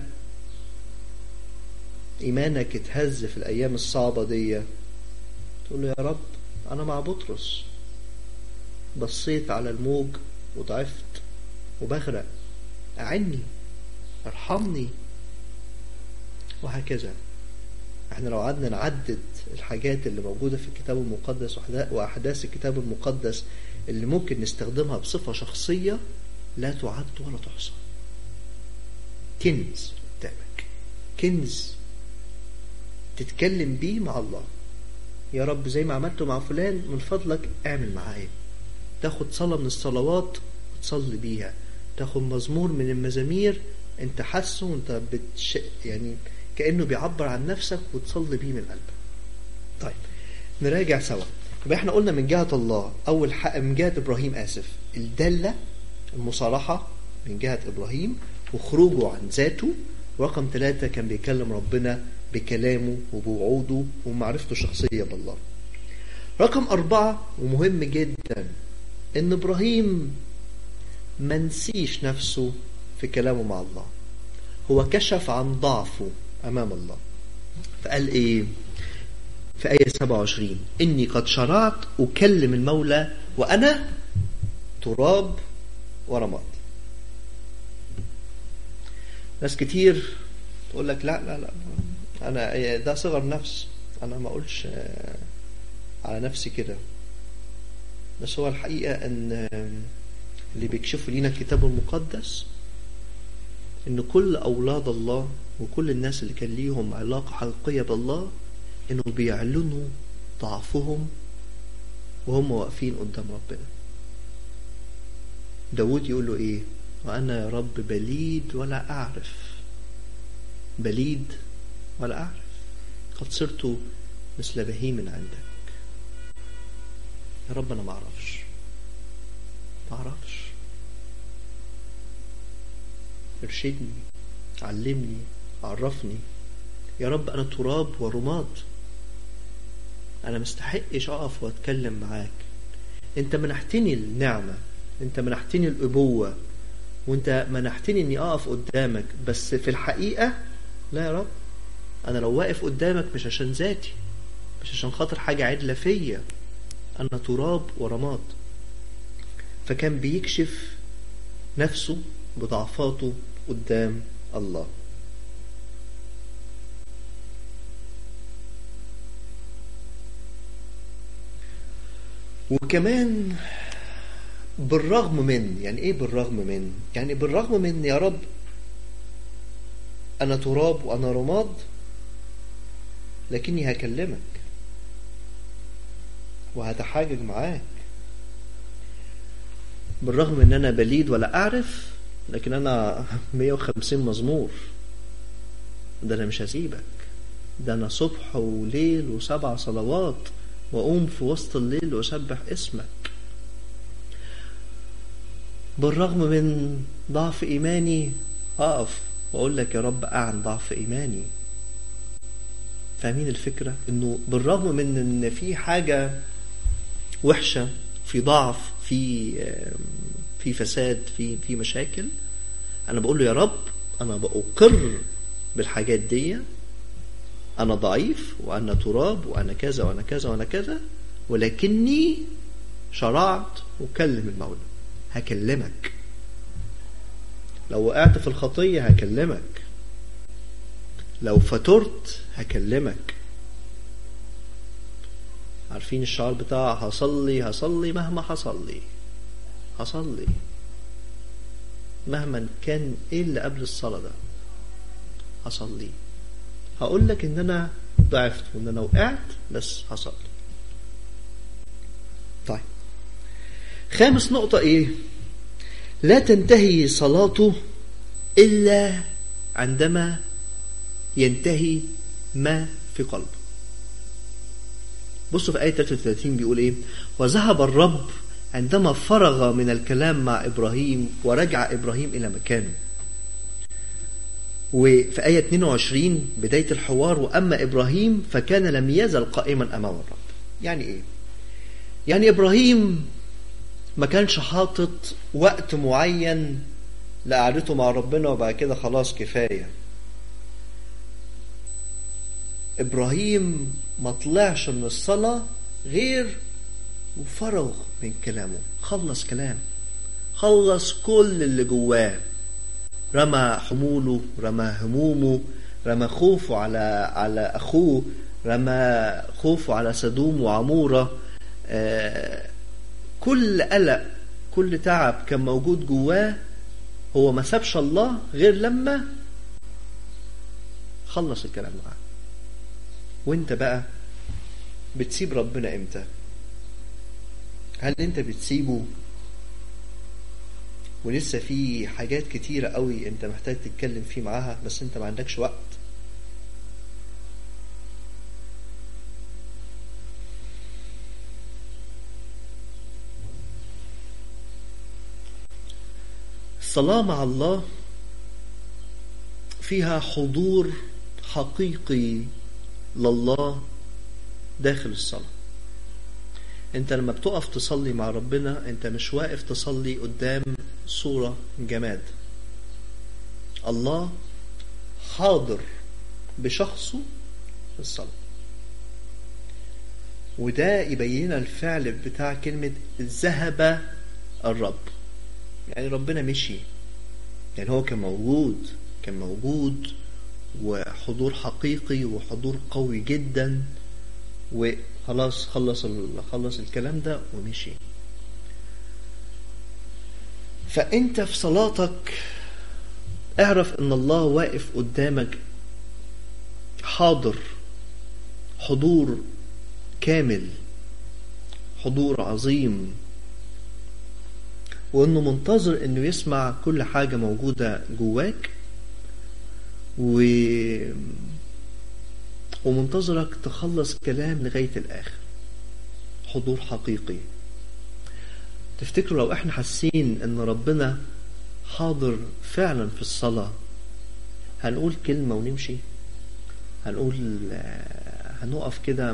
ايمانك اتهز في الايام الصعبة دي تقول له يا رب انا مع بطرس بصيت على الموج وضعفت وبغرق اعني ارحمني وهكذا احنا لو قعدنا نعدد الحاجات اللي موجودة في الكتاب المقدس وأحداث الكتاب المقدس اللي ممكن نستخدمها بصفة شخصية لا تعد ولا تحصى كنز قدامك كنز تتكلم بيه مع الله يا رب زي ما عملته مع فلان من فضلك اعمل معايا تاخد صلاة من الصلوات وتصلي بيها تاخد مزمور من المزامير انت حاسه وانت بتش يعني كأنه بيعبر عن نفسك وتصلي بيه من قلبك طيب نراجع سوا يبقى احنا قلنا من جهة الله أول حق من جهة إبراهيم آسف الدالة المصارحة من جهة إبراهيم وخروجه عن ذاته ورقم ثلاثة كان بيكلم ربنا بكلامه وبوعوده ومعرفته الشخصية بالله رقم أربعة ومهم جدا إن إبراهيم منسيش نفسه في كلامه مع الله هو كشف عن ضعفه أمام الله فقال إيه في آية 27 إني قد شرعت أكلم المولى وأنا تراب ورماد ناس كتير تقول لك لا لا لا أنا ده صغر نفس أنا ما أقولش على نفسي كده بس هو الحقيقة أن اللي بيكشفوا لينا الكتاب المقدس ان كل اولاد الله وكل الناس اللي كان ليهم علاقة حقيقية بالله انه بيعلنوا ضعفهم وهم واقفين قدام ربنا داود يقول له ايه وانا يا رب بليد ولا اعرف بليد ولا اعرف قد صرت مثل بهيم عندك يا رب انا ما اعرفش ما اعرفش ارشدني علمني عرفني يا رب انا تراب ورماد انا مستحقش اقف واتكلم معاك انت منحتني النعمة انت منحتني الابوة وانت منحتني اني اقف قدامك بس في الحقيقة لا يا رب انا لو واقف قدامك مش عشان ذاتي مش عشان خاطر حاجة عدلة فيا انا تراب ورماد فكان بيكشف نفسه بضعفاته قدام الله وكمان بالرغم من يعني ايه بالرغم من يعني بالرغم من يا رب انا تراب وانا رماد لكني هكلمك وهتحاجج معاك بالرغم ان انا بليد ولا اعرف لكن انا 150 مزمور ده انا مش هسيبك ده انا صبح وليل وسبع صلوات واقوم في وسط الليل واسبح اسمك بالرغم من ضعف ايماني اقف واقول لك يا رب اعن ضعف ايماني فاهمين الفكرة انه بالرغم من ان في حاجة وحشة في ضعف في في فساد في في مشاكل انا بقول له يا رب انا بأقر بالحاجات دي انا ضعيف وانا تراب وانا كذا وانا كذا وانا كذا ولكني شرعت وكلم المولى هكلمك لو وقعت في الخطية هكلمك لو فطرت هكلمك عارفين الشعار بتاع هصلي هصلي مهما حصل لي هصلي مهما كان ايه اللي قبل الصلاة ده هصلي هقول لك ان انا ضعفت وان انا وقعت بس هصلي طيب خامس نقطة ايه لا تنتهي صلاته الا عندما ينتهي ما في قلبه بصوا في آية 33 بيقول إيه وذهب الرب عندما فرغ من الكلام مع إبراهيم ورجع إبراهيم إلى مكانه وفي آية 22 بداية الحوار وأما إبراهيم فكان لم يزل قائما أمام الرب يعني إيه يعني إبراهيم ما كانش حاطط وقت معين لقعدته مع ربنا وبعد كده خلاص كفاية إبراهيم ما طلعش من الصلاة غير وفرغ من كلامه خلص كلام خلص كل اللي جواه رمى حموله رمى همومه رمى خوفه على على أخوه رمى خوفه على سدوم وعمورة آه كل قلق كل تعب كان موجود جواه هو ما سابش الله غير لما خلص الكلام معاه وانت بقى بتسيب ربنا امتى هل انت بتسيبه ولسه في حاجات كتيرة قوي انت محتاج تتكلم فيه معاها بس انت ما عندكش وقت الصلاة مع الله فيها حضور حقيقي لله داخل الصلاة انت لما بتقف تصلي مع ربنا انت مش واقف تصلي قدام صورة جماد الله حاضر بشخصه في الصلاة وده يبين الفعل بتاع كلمة ذهب الرب يعني ربنا مشي يعني هو كان موجود كان موجود وحضور حقيقي وحضور قوي جدا وخلاص خلص خلص الكلام ده ومشي فانت في صلاتك اعرف ان الله واقف قدامك حاضر حضور كامل حضور عظيم وانه منتظر انه يسمع كل حاجه موجوده جواك و ومنتظرك تخلص كلام لغايه الاخر حضور حقيقي تفتكروا لو احنا حاسين ان ربنا حاضر فعلا في الصلاه هنقول كلمه ونمشي هنقول هنقف كده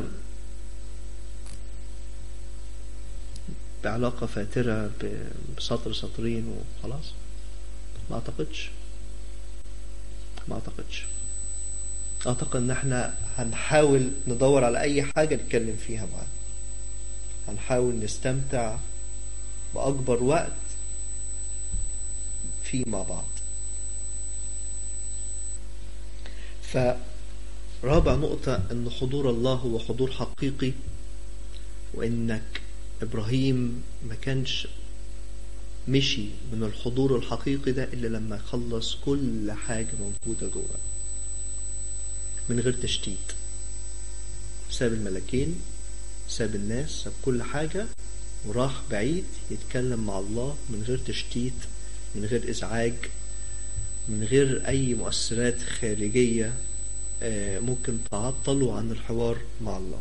بعلاقة فاترة بسطر سطرين وخلاص ما اعتقدش ما اعتقدش اعتقد ان احنا هنحاول ندور على اي حاجة نتكلم فيها معاه هنحاول نستمتع باكبر وقت فيه مع بعض فرابع نقطة ان حضور الله هو حضور حقيقي وانك ابراهيم ما كانش مشي من الحضور الحقيقي ده الا لما خلص كل حاجه موجوده جوه من غير تشتيت ساب الملكين ساب الناس ساب كل حاجه وراح بعيد يتكلم مع الله من غير تشتيت من غير ازعاج من غير اي مؤثرات خارجيه ممكن تعطله عن الحوار مع الله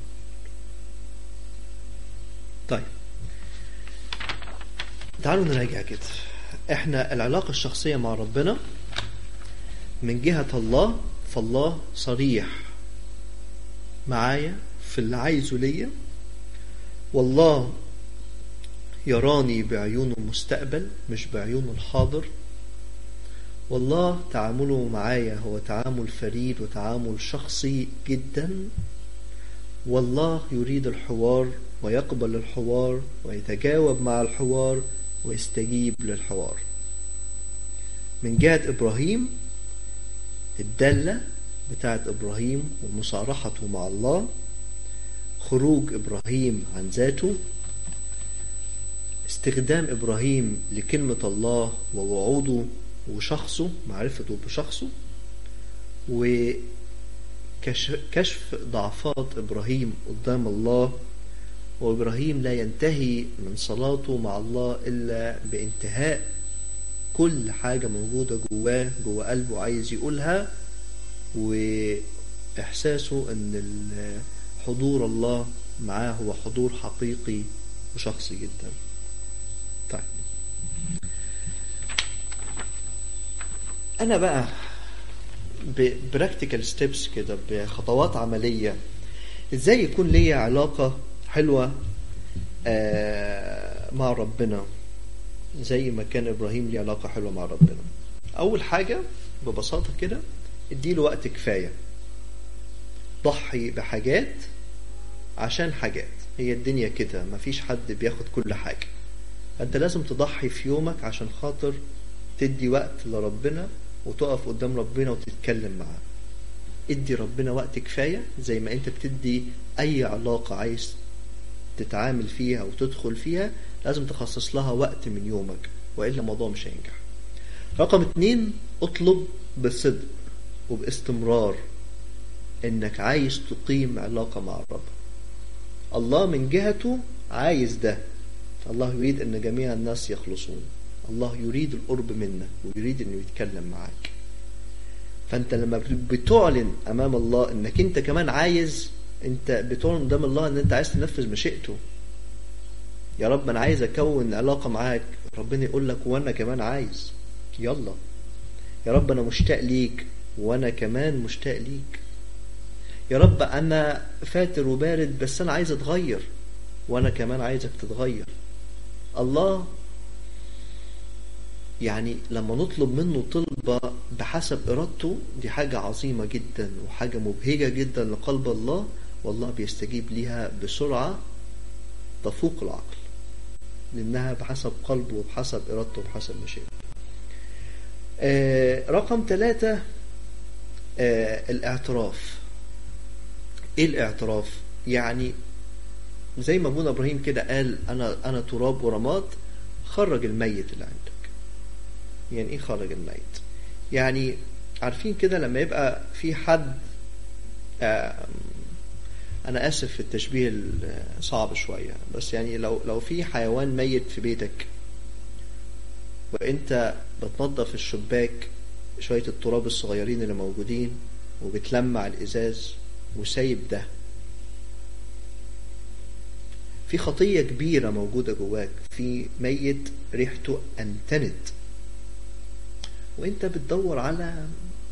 طيب تعالوا نراجع كده احنا العلاقة الشخصية مع ربنا من جهة الله فالله صريح معايا في اللي عايزه ليا والله يراني بعيون المستقبل مش بعيون الحاضر والله تعامله معايا هو تعامل فريد وتعامل شخصي جدا والله يريد الحوار ويقبل الحوار ويتجاوب مع الحوار ويستجيب للحوار من جهة إبراهيم الدالة بتاعت إبراهيم ومصارحته مع الله خروج إبراهيم عن ذاته استخدام إبراهيم لكلمة الله ووعوده وشخصه معرفته بشخصه وكشف ضعفات إبراهيم قدام الله وإبراهيم لا ينتهي من صلاته مع الله إلا بانتهاء كل حاجة موجودة جواه جوا قلبه عايز يقولها وإحساسه أن حضور الله معاه هو حضور حقيقي وشخصي جدا طيب أنا بقى براكتيكال ستيبس كده بخطوات عملية ازاي يكون ليا علاقة حلوة مع ربنا زي ما كان ابراهيم ليه علاقة حلوة مع ربنا اول حاجة ببساطة كده اديله وقت كفاية ضحي بحاجات عشان حاجات هي الدنيا كده مفيش حد بياخد كل حاجة انت لازم تضحي في يومك عشان خاطر تدي وقت لربنا وتقف قدام ربنا وتتكلم معاه ادي ربنا وقت كفاية زي ما انت بتدي اي علاقة عايز تتعامل فيها وتدخل فيها لازم تخصص لها وقت من يومك وإلا الموضوع مش هينجح رقم اتنين اطلب بصدق وباستمرار انك عايز تقيم علاقة مع الرب الله من جهته عايز ده الله يريد ان جميع الناس يخلصون الله يريد القرب منك ويريد انه يتكلم معاك فانت لما بتعلن امام الله انك انت كمان عايز انت بتعلن قدام الله ان انت عايز تنفذ مشيئته يا رب انا عايز اكون علاقه معاك ربنا يقول لك وانا كمان عايز يلا يا رب انا مشتاق ليك وانا كمان مشتاق ليك يا رب انا فاتر وبارد بس انا عايز اتغير وانا كمان عايزك تتغير الله يعني لما نطلب منه طلبة بحسب إرادته دي حاجة عظيمة جدا وحاجة مبهجة جدا لقلب الله والله بيستجيب ليها بسرعة تفوق العقل لأنها بحسب قلبه وبحسب إرادته وبحسب مشيئته آه رقم ثلاثة آه الاعتراف ايه الاعتراف يعني زي ما ابونا ابراهيم كده قال انا انا تراب ورماد خرج الميت اللي عندك يعني ايه خرج الميت يعني عارفين كده لما يبقى في حد آه انا اسف في التشبيه صعب شويه بس يعني لو لو في حيوان ميت في بيتك وانت بتنظف الشباك شويه التراب الصغيرين اللي موجودين وبتلمع الازاز وسايب ده في خطيه كبيره موجوده جواك في ميت ريحته انتنت وانت بتدور على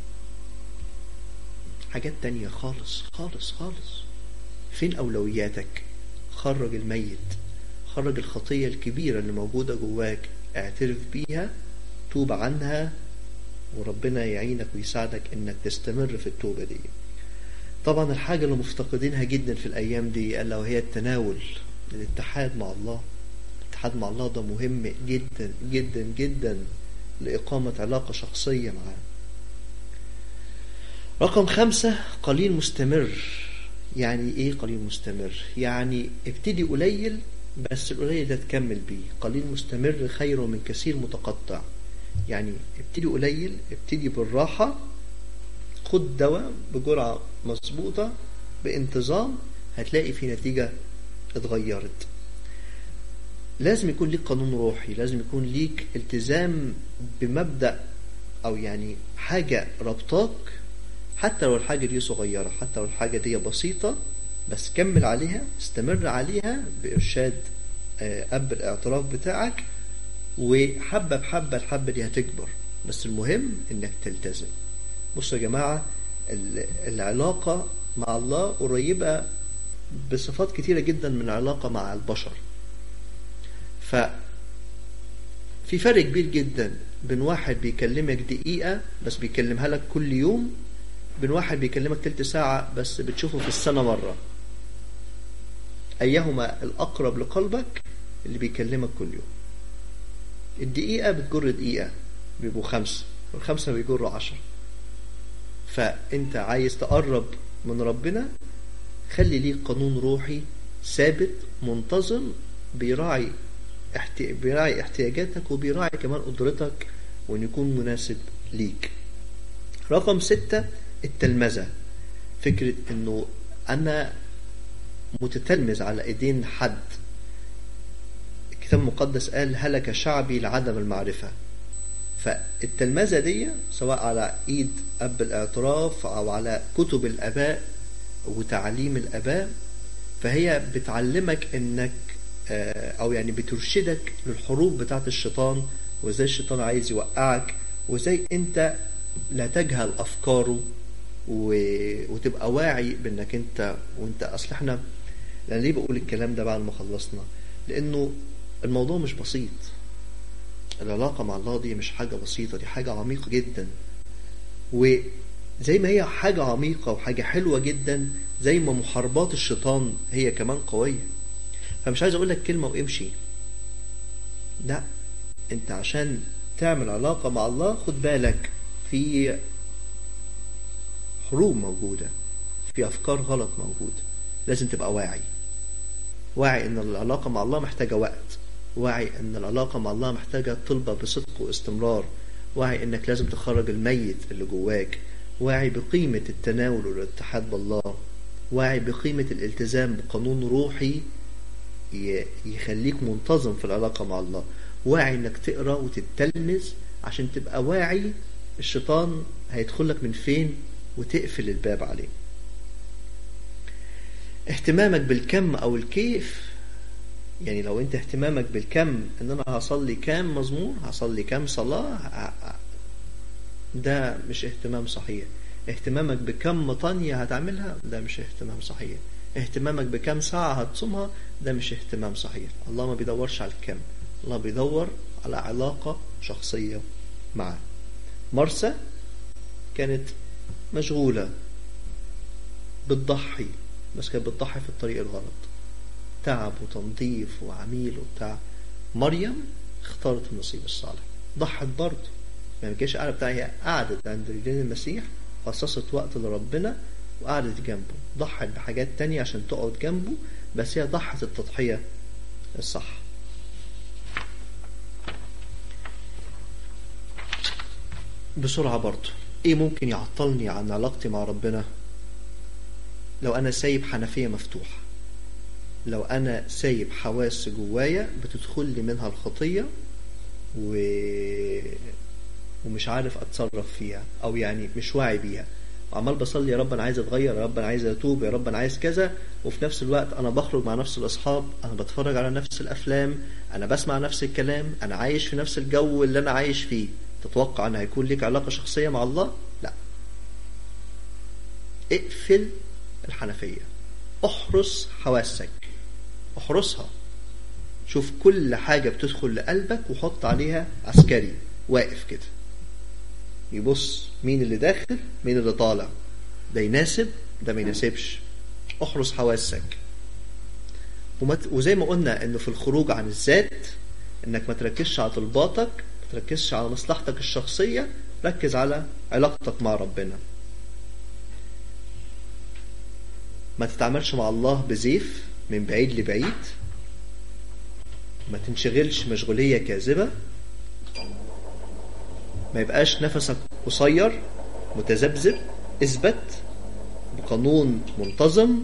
حاجات تانية خالص خالص خالص فين أولوياتك خرج الميت خرج الخطية الكبيرة اللي موجودة جواك اعترف بيها توب عنها وربنا يعينك ويساعدك انك تستمر في التوبة دي طبعا الحاجة اللي مفتقدينها جدا في الأيام دي ألا وهي التناول الاتحاد مع الله الاتحاد مع الله ده مهم جدا جدا جدا لإقامة علاقة شخصية معاه رقم خمسة قليل مستمر يعني ايه قليل مستمر يعني ابتدي قليل بس القليل ده تكمل بيه قليل مستمر خير من كثير متقطع يعني ابتدي قليل ابتدي بالراحة خد دواء بجرعة مظبوطة بانتظام هتلاقي في نتيجة اتغيرت لازم يكون ليك قانون روحي لازم يكون ليك التزام بمبدأ او يعني حاجة ربطاك حتى لو الحاجة دي صغيرة حتى لو الحاجة دي بسيطة بس كمل عليها استمر عليها بإرشاد أب الاعتراف بتاعك وحبة بحبة الحبة دي هتكبر بس المهم انك تلتزم بصوا يا جماعة العلاقة مع الله قريبة بصفات كتيرة جدا من العلاقة مع البشر ف في فرق كبير جدا بين واحد بيكلمك دقيقة بس بيكلمها لك كل يوم بين واحد بيكلمك تلت ساعة بس بتشوفه في السنة مرة أيهما الأقرب لقلبك اللي بيكلمك كل يوم الدقيقة بتجر دقيقة بيبقوا خمسة والخمسة بيجروا عشرة فأنت عايز تقرب من ربنا خلي ليك قانون روحي ثابت منتظم بيراعي احتي... بيراعي احتياجاتك وبيراعي كمان قدرتك وان يكون مناسب ليك رقم ستة التلمذة فكرة انه انا متتلمذ على ايدين حد الكتاب المقدس قال هلك شعبي لعدم المعرفة فالتلمذة دي سواء على ايد اب الاعتراف او على كتب الاباء وتعليم الاباء فهي بتعلمك انك او يعني بترشدك للحروب بتاعت الشيطان وازاي الشيطان عايز يوقعك وازاي انت لا تجهل افكاره و... وتبقى واعي بانك انت وانت اصل احنا انا ليه بقول الكلام ده بعد ما خلصنا لانه الموضوع مش بسيط العلاقه مع الله دي مش حاجه بسيطه دي حاجه عميقه جدا وزي ما هي حاجه عميقه وحاجه حلوه جدا زي ما محاربات الشيطان هي كمان قويه فمش عايز اقول لك كلمه وامشي لا انت عشان تعمل علاقه مع الله خد بالك في حروب موجوده في افكار غلط موجوده لازم تبقى واعي واعي ان العلاقه مع الله محتاجه وقت واعي ان العلاقه مع الله محتاجه طلبه بصدق واستمرار واعي انك لازم تخرج الميت اللي جواك واعي بقيمه التناول والاتحاد بالله واعي بقيمه الالتزام بقانون روحي يخليك منتظم في العلاقة مع الله واعي انك تقرا وتتلمذ عشان تبقى واعي الشيطان هيدخلك من فين وتقفل الباب عليه اهتمامك بالكم او الكيف يعني لو انت اهتمامك بالكم ان انا هصلي كام مزمور هصلي كام صلاة ده مش اهتمام صحيح اهتمامك بكم طانية هتعملها ده مش اهتمام صحيح اهتمامك بكم ساعة هتصومها ده مش اهتمام صحيح الله ما بيدورش على الكم الله بيدور على علاقة شخصية معاه مرسى كانت مشغولة بتضحي بس كانت بتضحي في الطريق الغلط تعب وتنظيف وعميل وبتاع مريم اختارت النصيب الصالح ضحت برضه ما كانش قاعدة بتاعها هي قعدت عند رجلين المسيح خصصت وقت لربنا وقعدت جنبه ضحت بحاجات تانية عشان تقعد جنبه بس هي ضحت التضحية الصح بسرعة برضه ايه ممكن يعطلني عن علاقتي مع ربنا لو انا سايب حنفية مفتوحة لو انا سايب حواس جوايا بتدخل لي منها الخطية و... ومش عارف اتصرف فيها او يعني مش واعي بيها وعمال بصلي يا رب انا عايز اتغير يا رب انا عايز اتوب يا رب انا عايز كذا وفي نفس الوقت انا بخرج مع نفس الاصحاب انا بتفرج على نفس الافلام انا بسمع نفس الكلام انا عايش في نفس الجو اللي انا عايش فيه تتوقع ان هيكون ليك علاقه شخصيه مع الله لا اقفل الحنفيه احرس حواسك احرسها شوف كل حاجه بتدخل لقلبك وحط عليها عسكري واقف كده يبص مين اللي داخل مين اللي طالع ده يناسب ده ما يناسبش احرس حواسك ومت... وزي ما قلنا انه في الخروج عن الذات انك ما تركزش على طلباتك ما تركزش على مصلحتك الشخصيه ركز على علاقتك مع ربنا ما تتعاملش مع الله بزيف من بعيد لبعيد ما تنشغلش مشغوليه كاذبه ما يبقاش نفسك قصير متذبذب اثبت بقانون منتظم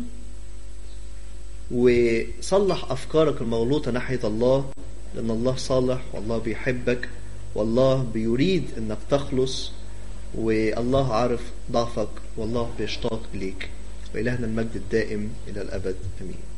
وصلح افكارك المغلوطه ناحيه الله لان الله صالح والله بيحبك والله بيريد انك تخلص والله عارف ضعفك والله بيشتاق اليك والهنا المجد الدائم الى الابد امين